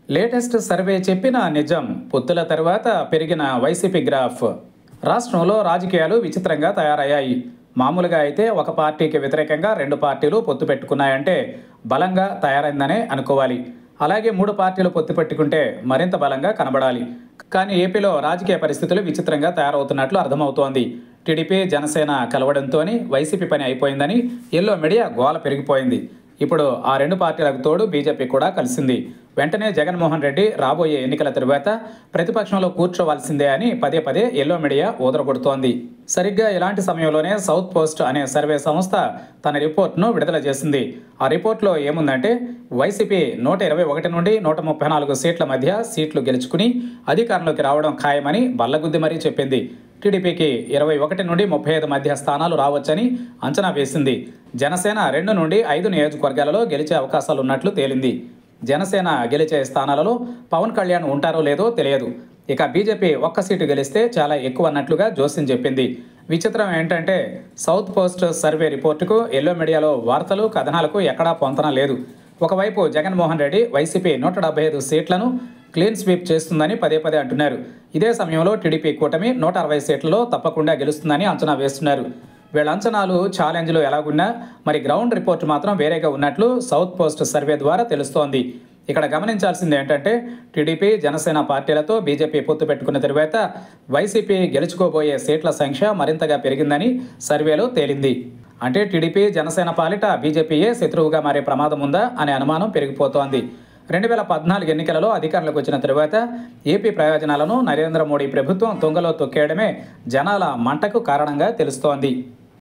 latest survey చెప్పిన నిజం పొత్తుల తర్వాత పెరిగిన వైసీపీ గ్రాఫ్ రాష్ట్రంలో రాజకీయాలు విచిత్రంగా తయారయ్యాయి మామూలుగా అయితే ఒక పార్టీకి వ్యతిరేకంగా రెండు పార్టీలు పొత్తు పెట్టుకున్నాయంటే బలంగా తయారైందనే అనుకోవాలి అలాగే మూడు పార్టీలు పొత్తు పెట్టుకుంటే మరింత బలంగా కనబడాలి కానీ ఏపీలో రాజకీయ పరిస్థితులు విచిత్రంగా తయారవుతున్నట్లు అర్థమవుతోంది టీడీపీ జనసేన కలవడంతో వైసీపీ పని అయిపోయిందని ఎల్లో మీడియా గోల పెరిగిపోయింది ఇప్పుడు ఆ రెండు పార్టీలకు తోడు బీజేపీ కూడా కలిసింది వెంటనే జగన్మోహన్ రెడ్డి రాబోయే ఎన్నికల తరువాత ప్రతిపక్షంలో కూర్చోవలసిందే అని పదే పదే ఎల్లో మీడియా ఊదరగొడుతోంది సరిగ్గా ఇలాంటి సమయంలోనే సౌత్ పోస్ట్ అనే సర్వే సంస్థ తన రిపోర్ట్ను విడుదల చేసింది ఆ రిపోర్ట్లో ఏముందంటే వైసీపీ నూట ఇరవై ఒకటి నుండి నూట ముప్పై నాలుగు సీట్ల మధ్య సీట్లు గెలుచుకుని అధికారంలోకి రావడం ఖాయమని బల్లగుద్ది మరీ చెప్పింది టీడీపీకి ఇరవై ఒకటి నుండి ముప్పై ఐదు మధ్య స్థానాలు రావచ్చని అంచనా వేసింది జనసేన రెండు నుండి ఐదు నియోజకవర్గాలలో గెలిచే అవకాశాలు ఉన్నట్లు తేలింది జనసేన గెలిచే స్థానాలలో పవన్ కళ్యాణ్ ఉంటారో లేదో తెలియదు ఇక బీజేపీ ఒక్క సీటు గెలిస్తే చాలా ఎక్కువ అన్నట్లుగా జోస్యం చెప్పింది విచిత్రం ఏంటంటే సౌత్ పోస్ట్ సర్వే రిపోర్టుకు ఎల్లో మీడియాలో వార్తలు కథనాలకు ఎక్కడా పొంతన లేదు ఒకవైపు జగన్మోహన్ రెడ్డి వైసీపీ నూట డెబ్బై ఐదు సీట్లను క్లీన్ స్వీప్ చేస్తుందని పదే పదే అంటున్నారు ఇదే సమయంలో టీడీపీ కూటమి నూట అరవై సీట్లలో తప్పకుండా గెలుస్తుందని అంచనా వేస్తున్నారు వీళ్ళ అంచనాలు ఛాలెంజ్లు ఎలాగున్నా మరి గ్రౌండ్ రిపోర్ట్ మాత్రం వేరేగా ఉన్నట్లు సౌత్ పోస్ట్ సర్వే ద్వారా తెలుస్తోంది ఇక్కడ గమనించాల్సింది ఏంటంటే టీడీపీ జనసేన పార్టీలతో బీజేపీ పొత్తు పెట్టుకున్న తరువాత వైసీపీ గెలుచుకోబోయే సీట్ల సంఖ్య మరింతగా పెరిగిందని సర్వేలో తేలింది అంటే టీడీపీ జనసేన పాలిట బీజేపీయే శత్రువుగా మారే ప్రమాదం ఉందా అనే అనుమానం పెరిగిపోతోంది రెండు వేల పద్నాలుగు ఎన్నికలలో అధికారంలోకి వచ్చిన తరువాత ఏపీ ప్రయోజనాలను నరేంద్ర మోడీ ప్రభుత్వం తుంగలో తొక్కేయడమే జనాల మంటకు కారణంగా తెలుస్తోంది